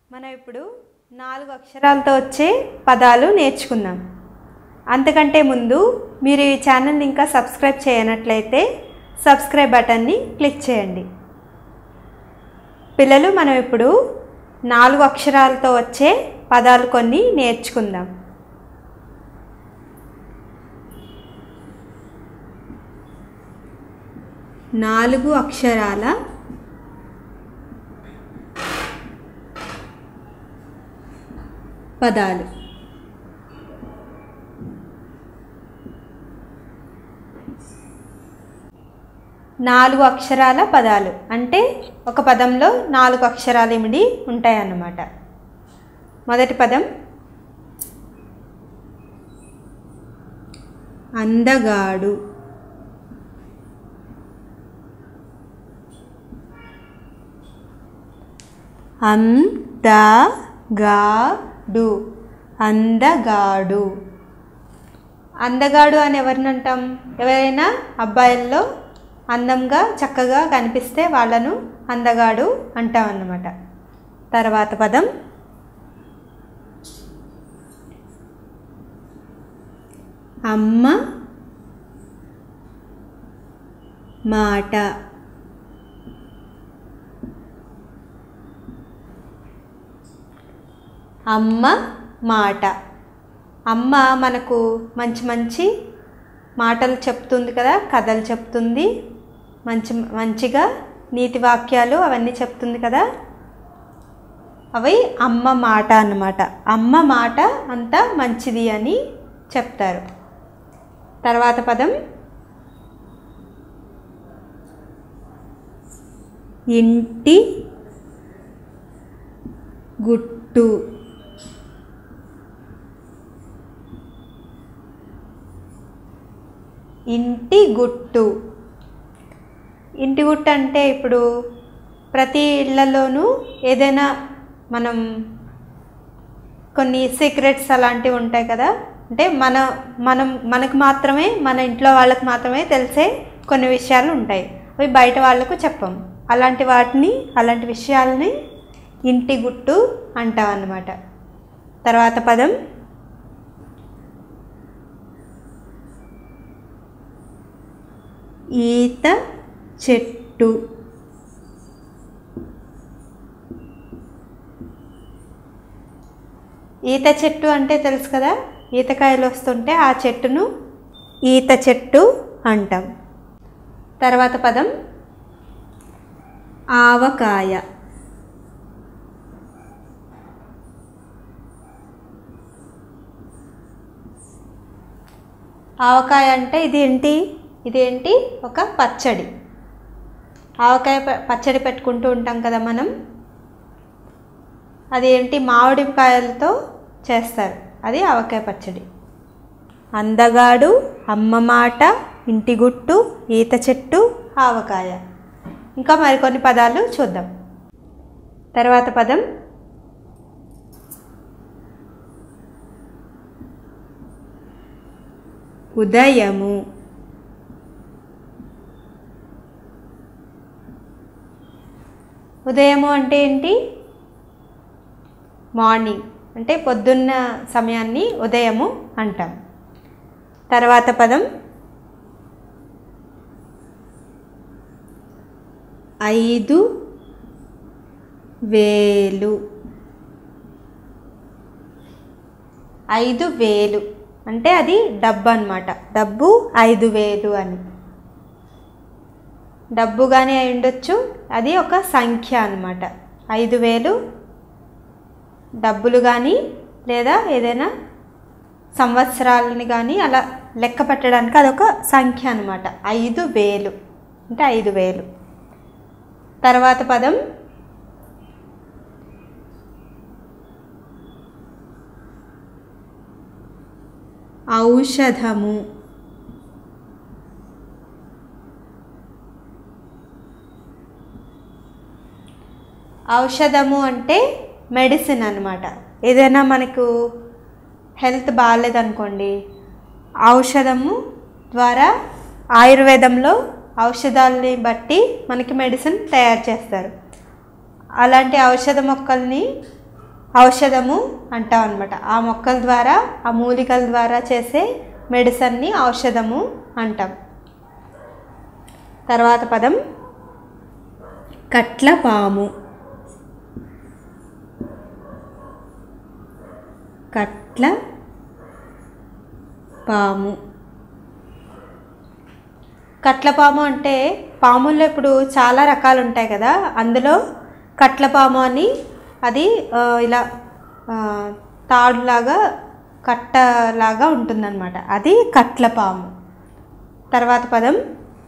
మనం ఇప్పుడు నాలుగు అక్షరాలతో వచ్చే పదాలు నేర్చుకుందాం అంతకంటే ముందు మీరు ఈ ఛానల్ని ఇంకా సబ్స్క్రైబ్ చేయనట్లయితే సబ్స్క్రైబ్ బటన్ని క్లిక్ చేయండి పిల్లలు మనం ఇప్పుడు నాలుగు అక్షరాలతో వచ్చే పదాలు కొన్ని నేర్చుకుందాం నాలుగు అక్షరాల పదాలు నాలుగు అక్షరాల పదాలు అంటే ఒక పదంలో నాలుగు అక్షరాలు ఇమిడి ఉంటాయన్నమాట మొదటి పదం అందగాడు అందగాడు అందగాడు అందగాడు అని ఎవరిని అంటాం ఎవరైనా అబ్బాయిల్లో అందంగా చక్కగా కనిపిస్తే వాళ్ళను అందగాడు అంటాం అన్నమాట తర్వాత పదం అమ్మ మాట అమ్మ మాట అమ్మ మనకు మంచి మంచి మాటలు చెప్తుంది కదా కథలు చెప్తుంది మంచి మంచిగా నీతి వాక్యాలు అవన్నీ చెప్తుంది కదా అవి అమ్మ మాట అన్నమాట అమ్మ మాట అంతా మంచిది అని చెప్తారు తర్వాత పదం ఇంటి గుట్టు ఇంటి గుట్టు ఇంటి గుట్టు అంటే ఇప్పుడు ప్రతి ఇళ్లలోనూ ఏదైనా మనం కొన్ని సీక్రెట్స్ అలాంటివి ఉంటాయి కదా అంటే మన మనం మనకు మాత్రమే మన ఇంట్లో వాళ్ళకి మాత్రమే తెలిసే కొన్ని విషయాలు ఉంటాయి అవి బయట వాళ్ళకు చెప్పం అలాంటి వాటిని అలాంటి విషయాలని ఇంటి గుట్టు అంటాం అన్నమాట తర్వాత పదం ఈత చెట్టు ఈత చెట్టు అంటే తెలుసు కదా ఈతకాయలు వస్తుంటే ఆ చెట్టును ఈత చెట్టు అంటాం తర్వాత పదం ఆవకాయ ఆవకాయ అంటే ఇది ఏంటి ఇదేంటి ఒక పచ్చడి ఆవకాయ ప- పచ్చడి పెట్టుకుంటూ ఉంటాం కదా మనం అది ఏంటి మామిడికాయలతో చేస్తారు అది ఆవకాయ పచ్చడి అందగాడు అమ్మ మాట ఇంటి గుట్టు ఈత చెట్టు ఆవకాయ ఇంకా మరికొన్ని పదాలు చూద్దాం తర్వాత పదం ఉదయము ఉదయము అంటే ఏంటి మార్నింగ్ అంటే పొద్దున్న సమయాన్ని ఉదయము అంటాం తర్వాత పదం ఐదు వేలు ఐదు వేలు అంటే అది డబ్బు అనమాట డబ్బు ఐదు వేలు అని డబ్బు కానీ అయి ఉండొచ్చు అది ఒక సంఖ్య అన్నమాట ఐదు వేలు డబ్బులు కానీ లేదా ఏదైనా సంవత్సరాలని కానీ అలా లెక్క పెట్టడానికి అదొక సంఖ్య అనమాట ఐదు వేలు అంటే ఐదు వేలు తర్వాత పదం ఔషధము ఔషధము అంటే మెడిసిన్ అన్నమాట ఏదైనా మనకు హెల్త్ బాగాలేదనుకోండి ఔషధము ద్వారా ఆయుర్వేదంలో ఔషధాలని బట్టి మనకి మెడిసిన్ తయారు చేస్తారు అలాంటి ఔషధ మొక్కల్ని ఔషధము అంటాం అనమాట ఆ మొక్కల ద్వారా ఆ మూలికల ద్వారా చేసే మెడిసిన్ని ఔషధము అంటాం తర్వాత పదం కట్ల పాము కట్ల పాము కట్లపాము అంటే పాముల్లో ఇప్పుడు చాలా రకాలు ఉంటాయి కదా అందులో కట్లపాము అని అది ఆ, ఇలా ఆ, తాడులాగా కట్టలాగా ఉంటుందన్నమాట అది కట్లపాము తర్వాత పదం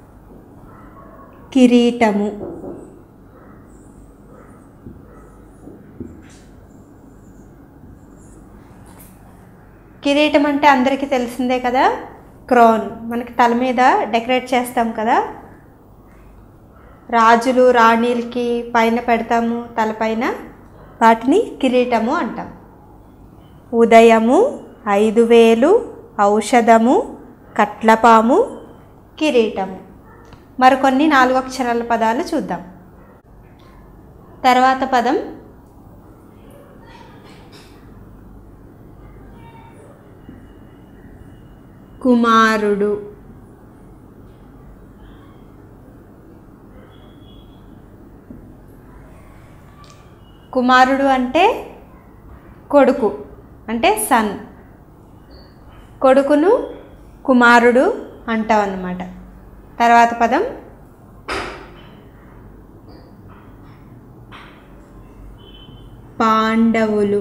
కిరీటము కిరీటం అంటే అందరికీ తెలిసిందే కదా క్రోన్ మనకి తల మీద డెకరేట్ చేస్తాం కదా రాజులు రాణీలకి పైన పెడతాము తలపైన వాటిని కిరీటము అంటాం ఉదయము ఐదు వేలు ఔషధము కట్లపాము కిరీటము మరికొన్ని నాలుగు అక్షరాల పదాలు చూద్దాం తర్వాత పదం కుమారుడు కుమారుడు అంటే కొడుకు అంటే సన్ కొడుకును కుమారుడు అంటాం అన్నమాట తర్వాత పదం పాండవులు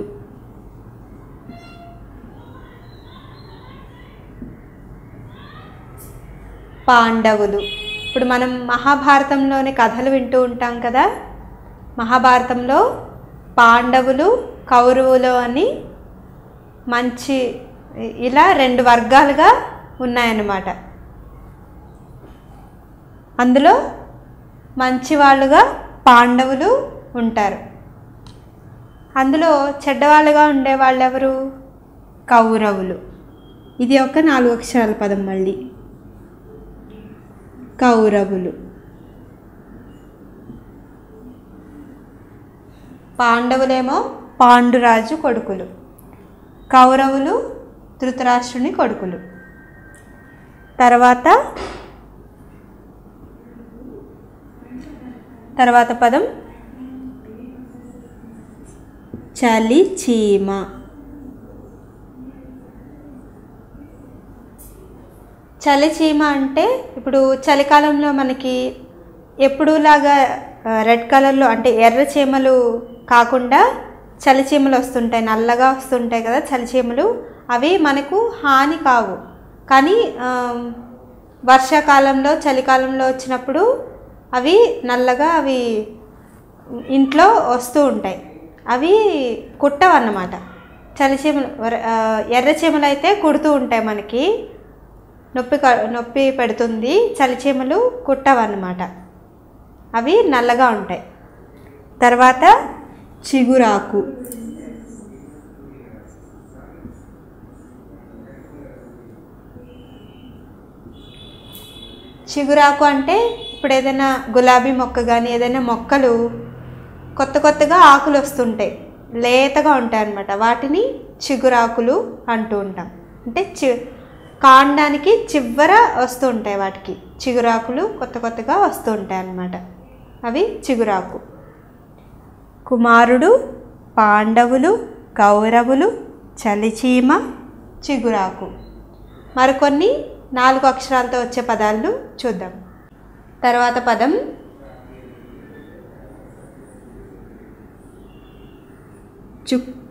పాండవులు ఇప్పుడు మనం మహాభారతంలోని కథలు వింటూ ఉంటాం కదా మహాభారతంలో పాండవులు కౌరవులు అని మంచి ఇలా రెండు వర్గాలుగా ఉన్నాయన్నమాట అందులో మంచివాళ్ళుగా పాండవులు ఉంటారు అందులో చెడ్డవాళ్ళుగా ఉండేవాళ్ళు ఎవరు కౌరవులు ఇది ఒక నాలుగు అక్షరాల పదం మళ్ళీ కౌరవులు పాండవులేమో పాండురాజు కొడుకులు కౌరవులు ధృతరాష్ట్రుని కొడుకులు తర్వాత తర్వాత పదం చలి చీమ చలి చీమ అంటే ఇప్పుడు చలికాలంలో మనకి ఎప్పుడులాగా రెడ్ కలర్లో అంటే ఎర్ర చీమలు కాకుండా చలి చీమలు వస్తుంటాయి నల్లగా వస్తుంటాయి కదా చలి చీమలు అవి మనకు హాని కావు కానీ ఆ, వర్షాకాలంలో చలికాలంలో వచ్చినప్పుడు అవి నల్లగా అవి ఇంట్లో వస్తూ ఉంటాయి అవి కుట్టవు అన్నమాట చలిచీమలు ఆ, ఎర్ర చీమలు అయితే కుడుతూ ఉంటాయి మనకి నొప్పి క- నొప్పి పెడుతుంది చలిచీమలు కుట్టవన్నమాట అవి నల్లగా ఉంటాయి తర్వాత చిగురాకు చిగురాకు అంటే ఇప్పుడు ఏదైనా గులాబీ మొక్క కానీ ఏదైనా మొక్కలు కొత్త కొత్తగా ఆకులు వస్తుంటాయి లేతగా ఉంటాయి అన్నమాట వాటిని చిగురాకులు అంటూ ఉంటాం అంటే చి కాండానికి చివర వస్తూ ఉంటాయి వాటికి చిగురాకులు కొత్త కొత్తగా వస్తూ ఉంటాయి అన్నమాట అవి చిగురాకు కుమారుడు పాండవులు కౌరవులు చలిచీమ చిగురాకు మరికొన్ని నాలుగు అక్షరాలతో వచ్చే పదాలు చూద్దాం తర్వాత పదం చుక్క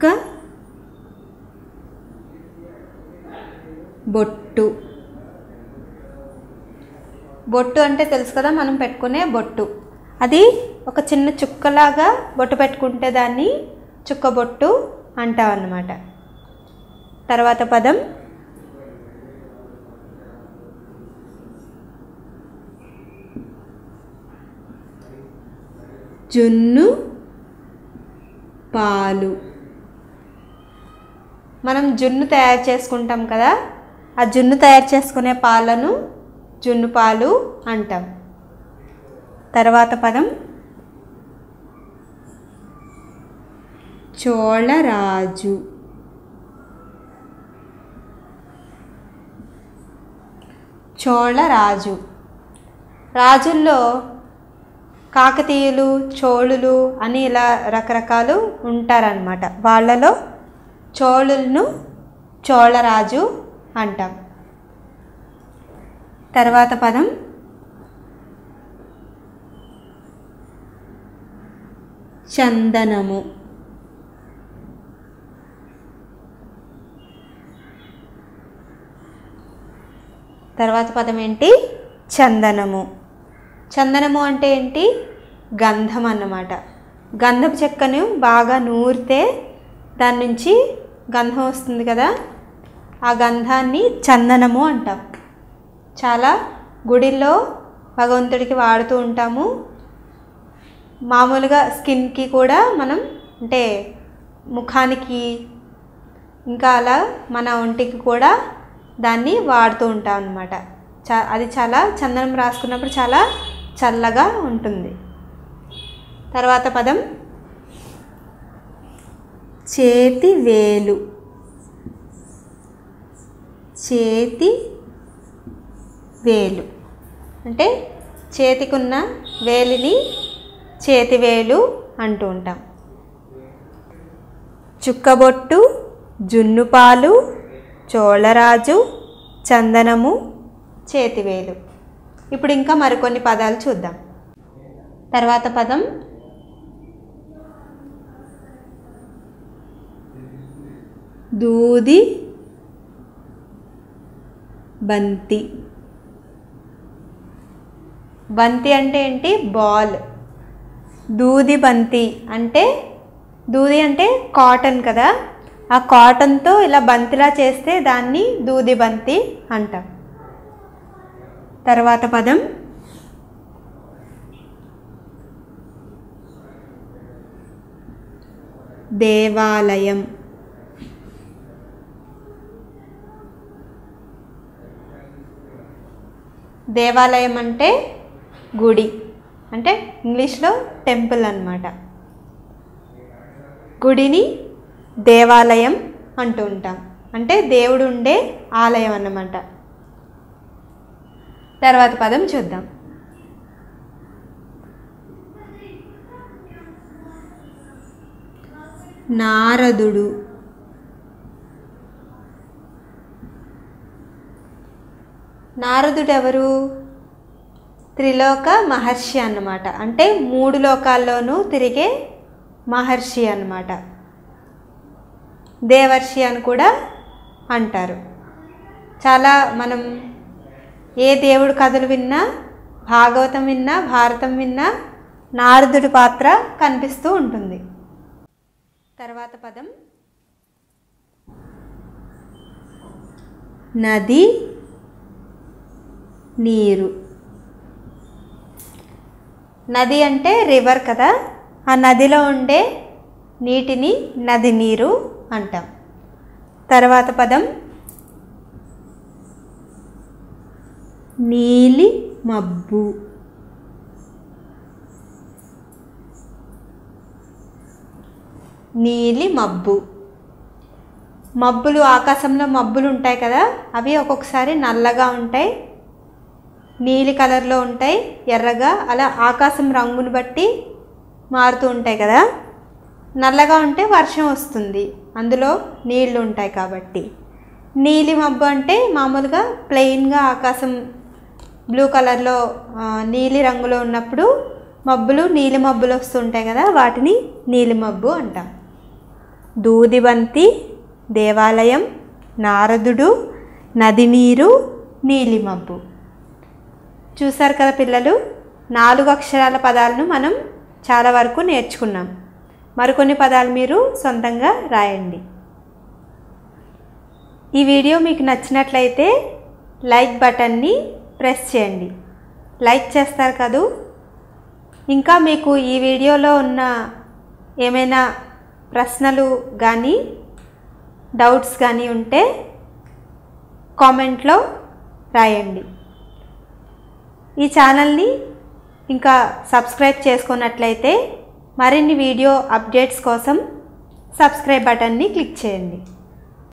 బొట్టు బొట్టు అంటే తెలుసు కదా మనం పెట్టుకునే బొట్టు అది ఒక చిన్న చుక్కలాగా బొట్టు పెట్టుకుంటే దాన్ని చుక్క బొట్టు అంటాం అన్నమాట తర్వాత పదం జున్ను పాలు మనం జున్ను తయారు చేసుకుంటాం కదా ఆ జున్ను తయారు చేసుకునే పాలను జున్ను పాలు అంటాం తర్వాత పదం చోళరాజు చోళరాజు రాజుల్లో కాకతీయులు చోళులు అని ఇలా రకరకాలు ఉంటారనమాట వాళ్ళలో చోళులను చోళరాజు అంటాం తర్వాత పదం చందనము తర్వాత పదం ఏంటి చందనము చందనము అంటే ఏంటి గంధం అన్నమాట గంధపు చెక్కను బాగా నూరితే దాని నుంచి గంధం వస్తుంది కదా ఆ గంధాన్ని చందనము అంటాం చాలా గుడిల్లో భగవంతుడికి వాడుతూ ఉంటాము మామూలుగా స్కిన్కి కూడా మనం అంటే ముఖానికి ఇంకా అలా మన ఒంటికి కూడా దాన్ని వాడుతూ ఉంటాం అన్నమాట చా అది చాలా చందనం రాసుకున్నప్పుడు చాలా చల్లగా ఉంటుంది తర్వాత పదం చేతి వేలు చేతి వేలు అంటే చేతికున్న వేలిని చేతివేలు అంటూ ఉంటాం చుక్కబొట్టు జున్నుపాలు చోళరాజు చందనము చేతివేలు ఇప్పుడు ఇంకా మరికొన్ని పదాలు చూద్దాం తర్వాత పదం దూది బంతి బంతి అంటే ఏంటి బాల్ దూది బంతి అంటే దూది అంటే కాటన్ కదా ఆ కాటన్తో ఇలా బంతిలా చేస్తే దాన్ని దూది బంతి అంటాం తర్వాత పదం దేవాలయం దేవాలయం అంటే గుడి అంటే ఇంగ్లీష్లో టెంపుల్ అన్నమాట గుడిని దేవాలయం అంటూ ఉంటాం అంటే దేవుడు ఉండే ఆలయం అన్నమాట తర్వాత పదం చూద్దాం నారదుడు నారదుడు ఎవరు త్రిలోక మహర్షి అన్నమాట అంటే మూడు లోకాల్లోనూ తిరిగే మహర్షి అన్నమాట దేవర్షి అని కూడా అంటారు చాలా మనం ఏ దేవుడు కథలు విన్నా భాగవతం విన్నా భారతం విన్నా నారదుడి పాత్ర కనిపిస్తూ ఉంటుంది తర్వాత పదం నది నీరు నది అంటే రివర్ కదా ఆ నదిలో ఉండే నీటిని నది నీరు అంటాం తర్వాత పదం నీలి మబ్బు నీలి మబ్బు మబ్బులు ఆకాశంలో మబ్బులు ఉంటాయి కదా అవి ఒక్కొక్కసారి నల్లగా ఉంటాయి నీలి కలర్లో ఉంటాయి ఎర్రగా అలా ఆకాశం రంగును బట్టి మారుతూ ఉంటాయి కదా నల్లగా ఉంటే వర్షం వస్తుంది అందులో నీళ్లు ఉంటాయి కాబట్టి నీలి మబ్బు అంటే మామూలుగా ప్లెయిన్గా ఆకాశం బ్లూ కలర్లో ఆ, నీలి రంగులో ఉన్నప్పుడు మబ్బులు నీలి మబ్బులు వస్తుంటాయి కదా వాటిని నీలి మబ్బు అంటాం దూదిబంతి దేవాలయం నారదుడు నది నీరు నీలి మబ్బు చూసారు కదా పిల్లలు నాలుగు అక్షరాల పదాలను మనం చాలా వరకు నేర్చుకున్నాం మరికొన్ని పదాలు మీరు సొంతంగా రాయండి ఈ వీడియో మీకు నచ్చినట్లయితే లైక్ బటన్ని ప్రెస్ చేయండి లైక్ చేస్తారు కదూ ఇంకా మీకు ఈ వీడియోలో ఉన్న ఏమైనా ప్రశ్నలు కానీ డౌట్స్ కానీ ఉంటే కామెంట్లో రాయండి ఈ ఛానల్ని ఇంకా సబ్స్క్రైబ్ చేసుకున్నట్లయితే మరిన్ని వీడియో అప్డేట్స్ కోసం సబ్స్క్రైబ్ బటన్ని క్లిక్ చేయండి